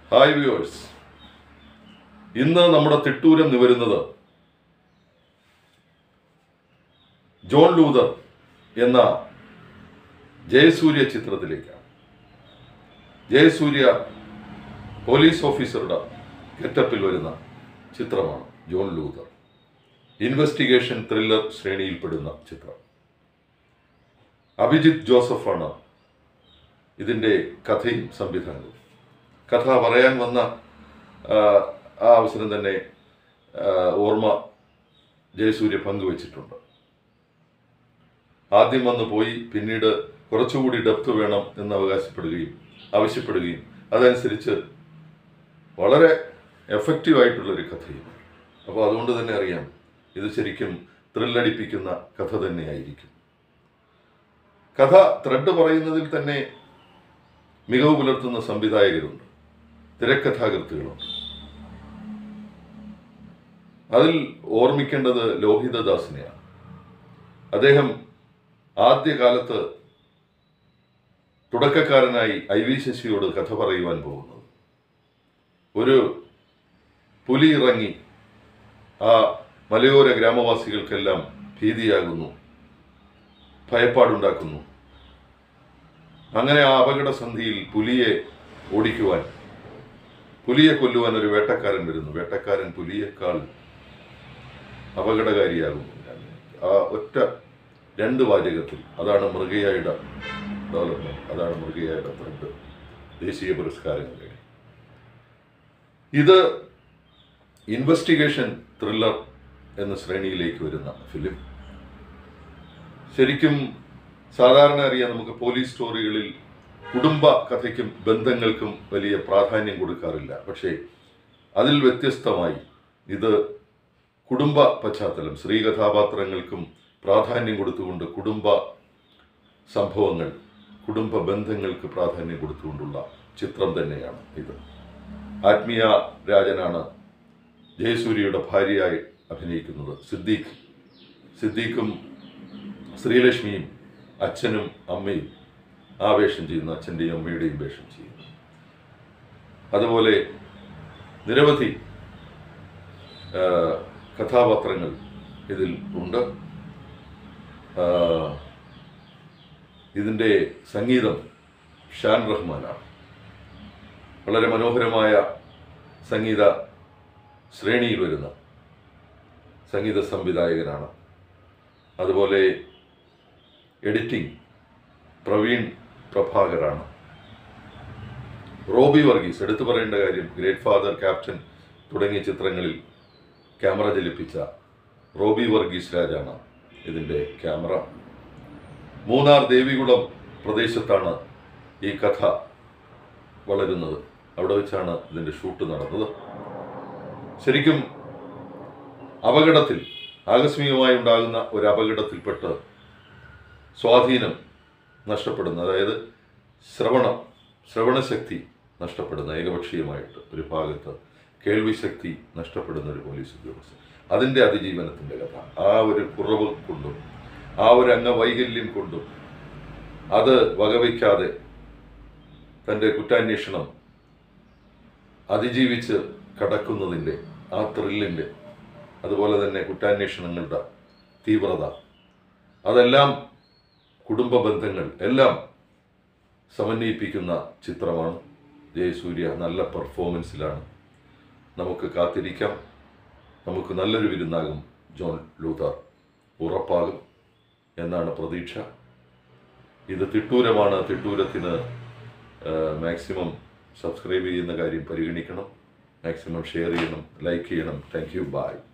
hi viewers ഇന്ന് നമ്മുടെ തിട്ടൂരം നിവരുന്നത് John Luther എന്ന ജയസൂര്യ ചിത്രത്തിലേക്കാണ് ജയസൂര്യ പോലീസ് ഓഫീസറുടെ ഗെറ്റപ്പിൽ വരുന്ന ചിത്രമാണ് ജോൺ ലൂതർ ഇൻവെസ്റ്റിഗേഷൻ ത്രില്ലർ ശ്രേണിയിൽപ്പെടുന്ന ചിത്രം അഭിജിത്ത് ജോസഫാണ് ഇതിൻ്റെ കഥയും സംവിധാനവും കഥ പറയാൻ വന്ന ആ, ആ അവസരം തന്നെ ആ, ഓർമ്മ ജയസൂര്യ പങ്കുവച്ചിട്ടുണ്ട് ആദ്യം വന്ന് പോയി പിന്നീട് കുറച്ചുകൂടി ഡെപ്ത് വേണം എന്ന് അവകാശപ്പെടുകയും ആവശ്യപ്പെടുകയും അതനുസരിച്ച് വളരെ എഫക്റ്റീവ് ആയിട്ടുള്ളൊരു കഥയും അപ്പോൾ അതുകൊണ്ട് തന്നെ അറിയാം ഇത് ശരിക്കും ത്രില്ലടിപ്പിക്കുന്ന കഥ തന്നെയായിരിക്കും കഥ ത്രെഡ് പറയുന്നതിൽ തന്നെ മികവ് പുലർത്തുന്ന സംവിധായകരുണ്ട് തിരക്കഥാകൃത്തുകളുണ്ട് അതിൽ ഓർമ്മിക്കേണ്ടത് ലോഹിതദാസിനെയാണ് അദ്ദേഹം ആദ്യകാലത്ത് തുടക്കക്കാരനായി ഐ വി ശശിയോട് കഥ പറയുവാൻ പോകുന്നത് ഒരു പുലി ഇറങ്ങി ആ മലയോര ഗ്രാമവാസികൾക്കെല്ലാം ഭീതിയാകുന്നു ഭയപ്പാടുണ്ടാക്കുന്നു അങ്ങനെ ആ അപകടസന്ധിയിൽ പുലിയെ ഓടിക്കുവാൻ പുലിയെ കൊല്ലുവാൻ ഒരു വേട്ടക്കാരൻ വരുന്നു വേട്ടക്കാരൻ പുലിയേക്കാൾ അപകടകാരിയാകുന്നു ആ ഒറ്റ രണ്ട് വാചകത്തിൽ അതാണ് മൃഗയായുടെ ഡെവലപ്മെന്റ് അതാണ് മൃഗയായുടെ ത്രെഡ് ദേശീയ പുരസ്കാരങ്ങൾ നേടി ഇത് ഇൻവെസ്റ്റിഗേഷൻ ത്രില്ലർ എന്ന ശ്രേണിയിലേക്ക് വരുന്ന ഫിലിം ശരിക്കും സാധാരണ അറിയാം നമുക്ക് പോലീസ് സ്റ്റോറികളിൽ കുടുംബ കഥയ്ക്കും ബന്ധങ്ങൾക്കും വലിയ പ്രാധാന്യം കൊടുക്കാറില്ല പക്ഷേ അതിൽ വ്യത്യസ്തമായി ഇത് കുടുംബ പശ്ചാത്തലം സ്ത്രീ കഥാപാത്രങ്ങൾക്കും പ്രാധാന്യം കൊടുത്തുകൊണ്ട് കുടുംബ സംഭവങ്ങൾ കുടുംബ ബന്ധങ്ങൾക്ക് പ്രാധാന്യം കൊടുത്തുകൊണ്ടുള്ള ചിത്രം തന്നെയാണ് ഇത് ആത്മീയ രാജനാണ് ജയസൂര്യയുടെ ഭാര്യയായി അഭിനയിക്കുന്നത് സിദ്ദീഖ് സിദ്ദീഖും ശ്രീലക്ഷ്മിയും അച്ഛനും അമ്മയും ആ വേഷം ചെയ്യുന്നു അച്ഛൻ്റെയും അമ്മയുടെയും വേഷം ചെയ്യുന്നു അതുപോലെ നിരവധി ആ, കഥാപാത്രങ്ങൾ ഇതിൽ ഉണ്ട് ആ, ഇതിൻ്റെ സംഗീതം ഷാൻ റഹ്മാനാണ് വളരെ മനോഹരമായ സംഗീത ശ്രേണിയിൽ വരുന്ന സംഗീത സംവിധായകനാണ് അതുപോലെ എഡിറ്റിംഗ് പ്രവീൺ പ്രഭാകറാണ് റോബി വർഗീസ് എടുത്തു പറയേണ്ട കാര്യം ഗ്രേറ്റ് ഫാദർ ക്യാപ്റ്റൻ തുടങ്ങിയ ചിത്രങ്ങളിൽ ക്യാമറ ചലിപ്പിച്ച റോബി വർഗീസ് രാജാണ് ഇതിൻ്റെ ക്യാമറ മൂന്നാർ ദേവികുളം പ്രദേശത്താണ് ഈ കഥ വളരുന്നത് അവിടെ വെച്ചാണ് ഇതിൻ്റെ ഷൂട്ട് നടന്നത് ശരിക്കും അപകടത്തിൽ ആകസ്മികമായി ഉണ്ടാകുന്ന ഒരു അപകടത്തിൽപ്പെട്ട് സ്വാധീനം നഷ്ടപ്പെടുന്ന അതായത് ശ്രവണം ശ്രവണശക്തി നഷ്ടപ്പെടുന്ന ഏകപക്ഷീയമായിട്ട് ഒരു ഭാഗത്ത് കേൾവിശക്തി നഷ്ടപ്പെടുന്ന ഒരു പോലീസ് ഉദ്യോഗസ്ഥൻ അതിൻ്റെ അതിജീവനത്തിൻ്റെ കഥ ആ ഒരു കുറവ് കൊണ്ടും ആ ഒരു അംഗവൈകല്യം കൊണ്ടും അത് വകവയ്ക്കാതെ തൻ്റെ കുറ്റാന്വേഷണം അതിജീവിച്ച് കടക്കുന്നതിൻ്റെ ആ ത്രില്ലിൻ്റെ അതുപോലെ തന്നെ കുറ്റാന്വേഷണങ്ങളുടെ തീവ്രത അതെല്ലാം കുടുംബ ബന്ധങ്ങൾ എല്ലാം സമന്വയിപ്പിക്കുന്ന ചിത്രമാണ് ജയസൂര്യ നല്ല പെർഫോമൻസിലാണ് നമുക്ക് കാത്തിരിക്കാം നമുക്ക് നല്ലൊരു വിരുന്നാകും ജോൺ ലൂതർ ഉറപ്പാകും എന്നാണ് പ്രതീക്ഷ ഇത് തിട്ടൂരമാണ് തിട്ടൂരത്തിന് മാക്സിമം സബ്സ്ക്രൈബ് ചെയ്യുന്ന കാര്യം പരിഗണിക്കണം മാക്സിമം ഷെയർ ചെയ്യണം ലൈക്ക് ചെയ്യണം താങ്ക് യു ബൈ